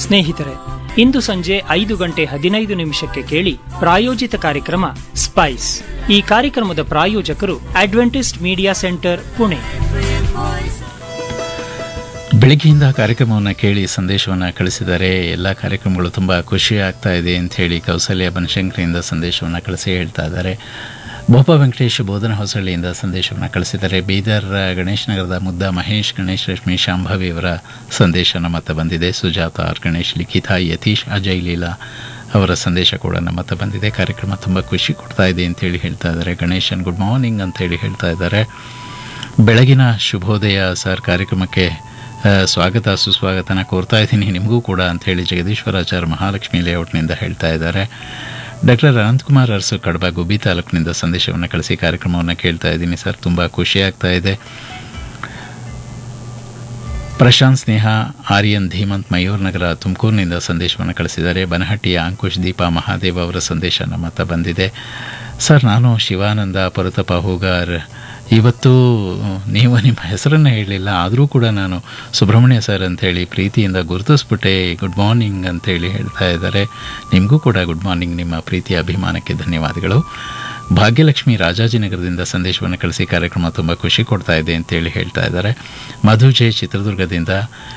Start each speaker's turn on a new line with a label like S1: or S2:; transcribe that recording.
S1: ಸ್ನೇಹಿತರೆ ಇಂದು ಸಂಜೆ ಐದು ಗಂಟೆ ಹದಿನೈದು ನಿಮಿಷಕ್ಕೆ ಕೇಳಿ ಪ್ರಾಯೋಜಿತ ಕಾರ್ಯಕ್ರಮ ಸ್ಪೈಸ್ ಈ ಕಾರ್ಯಕ್ರಮದ ಪ್ರಾಯೋಜಕರು ಅಡ್ವೆಂಟಿಸ್ಟ್ ಮೀಡಿಯಾ ಸೆಂಟರ್ ಪುಣೆ
S2: ಬೆಳಗ್ಗೆಯಿಂದ ಕಾರ್ಯಕ್ರಮವನ್ನು ಕೇಳಿ ಸಂದೇಶವನ್ನು ಕಳಿಸಿದ್ದಾರೆ ಎಲ್ಲ ಕಾರ್ಯಕ್ರಮಗಳು ತುಂಬ ಖುಷಿ ಆಗ್ತಾ ಇದೆ ಅಂತ ಹೇಳಿ ಕೌಸಲ್ಯ ಬನಶಂಕರಿಯಿಂದ ಸಂದೇಶವನ್ನು ಕಳಿಸಿ ಹೇಳ್ತಾ ಇದ್ದಾರೆ ಬೋಪ ವೆಂಕಟೇಶ್ ಬೋಧನ ಹೊಸಳ್ಳಿಯಿಂದ ಸಂದೇಶವನ್ನು ಕಳಿಸಿದ್ದಾರೆ ಬೀದರ್ ಗಣೇಶ್ ನಗರದ ಮುದ್ದ ಮಹೇಶ್ ಗಣೇಶ್ ರಶ್ಮಿ ಶಾಂಭವಿ ಅವರ ಸಂದೇಶ ನಮ್ಮ ಹತ್ರ ಬಂದಿದೆ ಸುಜಾತ ಆರ್ ಗಣೇಶ್ ಲಿಖಿತ ಯತೀಶ್ ಅಜಯ್ ಲೀಲಾ ಅವರ ಸಂದೇಶ ಕೂಡ ನಮ್ಮ ಹತ್ರ ಬಂದಿದೆ ಕಾರ್ಯಕ್ರಮ ತುಂಬ ಖುಷಿ ಕೊಡ್ತಾ ಇದೆ ಅಂತೇಳಿ ಹೇಳ್ತಾ ಇದ್ದಾರೆ ಗಣೇಶನ್ ಗುಡ್ ಮಾರ್ನಿಂಗ್ ಅಂತೇಳಿ ಹೇಳ್ತಾ ಇದ್ದಾರೆ ಬೆಳಗಿನ ಶುಭೋದಯ ಸರ್ ಕಾರ್ಯಕ್ರಮಕ್ಕೆ ಆ, ಸ್ವಾಗತ ಸುಸ್ವಾಗತನ ಕೋರ್ತಾ ಇದ್ದೀನಿ ನಿಮಗೂ ಕೂಡ ಅಂಥೇಳಿ ಜಗದೀಶ್ವರಾಚಾರ್ಯ ಮಹಾಲಕ್ಷ್ಮಿ ಲೇಔಟ್ನಿಂದ ಹೇಳ್ತಾ ಇದ್ದಾರೆ ಡಾಕ್ಟರ್ ಅನಂತಕುಮಾರ್ ಅರಸು ಕಡಬ ಗುಬ್ಬಿ ತಾಲೂಕಿನಿಂದ ಸಂದೇಶವನ್ನು ಕಳಿಸಿ ಕಾರ್ಯಕ್ರಮವನ್ನು ಕೇಳ್ತಾ ಇದ್ದೀನಿ ಸರ್ ತುಂಬ ಖುಷಿ ಆಗ್ತಾ ಇದೆ ಪ್ರಶಾಂತ್ ಸ್ನೇಹ ಆರ್ಯನ್ ಧೀಮಂತ್ ಮಯೂರ್ ನಗರ ತುಮಕೂರಿನಿಂದ ಸಂದೇಶವನ್ನು ಕಳಿಸಿದ್ದಾರೆ ಬನಹಟ್ಟಿಯ ಅಂಕುಶ್ ದೀಪಾ ಮಹಾದೇವ್ ಅವರ ಸಂದೇಶ ನಮ್ಮ ಹತ್ರ ಬಂದಿದೆ ಸರ್ ನಾನು ಶಿವಾನಂದ ಪರತಪ ಹೂಗಾರ್ ಇವತ್ತು ನೀವು ನಿಮ್ಮ ಹೆಸರನ್ನು ಹೇಳಲಿಲ್ಲ ಆದರೂ ಕೂಡ ನಾನು ಸುಬ್ರಹ್ಮಣ್ಯ ಸರ್ ಅಂಥೇಳಿ ಪ್ರೀತಿಯಿಂದ ಗುರುತಿಸ್ಬಿಟ್ಟೆ ಗುಡ್ ಮಾರ್ನಿಂಗ್ ಅಂತೇಳಿ ಹೇಳ್ತಾ ಇದ್ದಾರೆ ನಿಮಗೂ ಕೂಡ ಗುಡ್ ಮಾರ್ನಿಂಗ್ ನಿಮ್ಮ ಪ್ರೀತಿಯ ಅಭಿಮಾನಕ್ಕೆ ಧನ್ಯವಾದಗಳು ಭಾಗ್ಯಲಕ್ಷ್ಮಿ ರಾಜಾಜಿನಗರದಿಂದ ಸಂದೇಶವನ್ನು ಕಳಿಸಿ ಕಾರ್ಯಕ್ರಮ ತುಂಬ ಖುಷಿ ಕೊಡ್ತಾ ಇದೆ ಅಂತೇಳಿ ಹೇಳ್ತಾ ಇದ್ದಾರೆ ಮಧು ಜೆ ಚಿತ್ರದುರ್ಗದಿಂದ